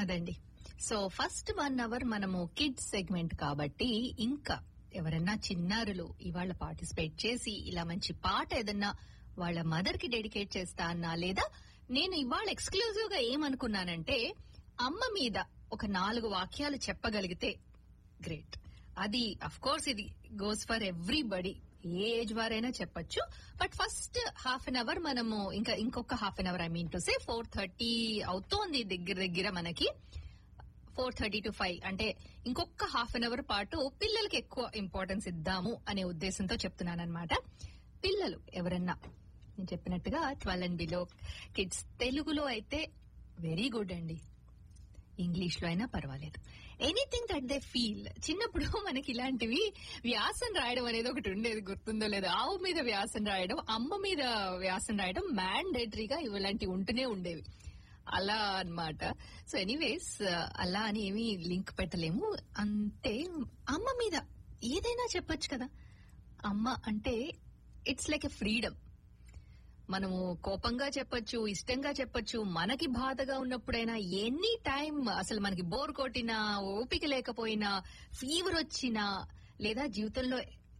అదండి so first one hour మనము kids segment కాబట్టి ఇంకా ఎవరన్నా చిన్నారులు ఇవాళ పార్టిసిపేట్ చేసి ఇలా మంచి పాట ఏదన్నా వాళ్ళ మదర్ కి డెడికేట్ చేస్తా అన్నా లేదా నేను ఇవాళ ఎక్స్క్లూజివ్ గా ఏమనుకున్నానంటే అమ్మ మీద ఒక నాలుగు వాక్యాలు చెప్పగలిగితే గ్రేట్ అది అఫ్ కోర్స్ ఇది గోస్ ఫర్ ఎవ్రీబడి ఏ ఏజ్ వారైనా చెప్పొచ్చు but first half an hour మనము ఇంకా ఇంకొక half an hour I mean to say four thirty అవుతోంది దగ్గర దగ్గర మనకి ఫోర్ థర్టీ టు ఫైవ్ అంటే ఇంకొక హాఫ్ అన్ అవర్ పాటు పిల్లలకి ఎక్కువ ఇంపార్టెన్స్ ఇద్దాము అనే ఉద్దేశంతో చెప్తున్నాను అనమాట పిల్లలు ఎవరన్నా నేను చెప్పినట్టుగా ట్వెల్వ్ అండ్ బిలో కిడ్స్ తెలుగులో అయితే వెరీ గుడ్ అండి ఇంగ్లీష్ లో అయినా పర్వాలేదు ఎనీథింగ్ దట్ దే ఫీల్ చిన్నప్పుడు మనకి ఇలాంటివి వ్యాసం రాయడం అనేది ఒకటి ఉండేది గుర్తుందో లేదో ఆవు మీద వ్యాసం రాయడం అమ్మ మీద వ్యాసం రాయడం మ్యాండేటరీగా ఇలాంటివి ఉంటూనే ఉండేవి అలా అన్నమాట సో ఎనీవేస్ అలా అని ఏమీ లింక్ పెట్టలేము అంటే అమ్మ మీద ఏదైనా చెప్పొచ్చు కదా అమ్మ అంటే ఇట్స్ లైక్ ఎ ఫ్రీడమ్ మనము కోపంగా చెప్పొచ్చు ఇష్టంగా చెప్పొచ్చు మనకి బాధగా ఉన్నప్పుడైనా ఎనీ టైం అసలు మనకి బోర్ కొట్టినా ఓపిక లేకపోయినా ఫీవర్ వచ్చినా లేదా జీవితంలో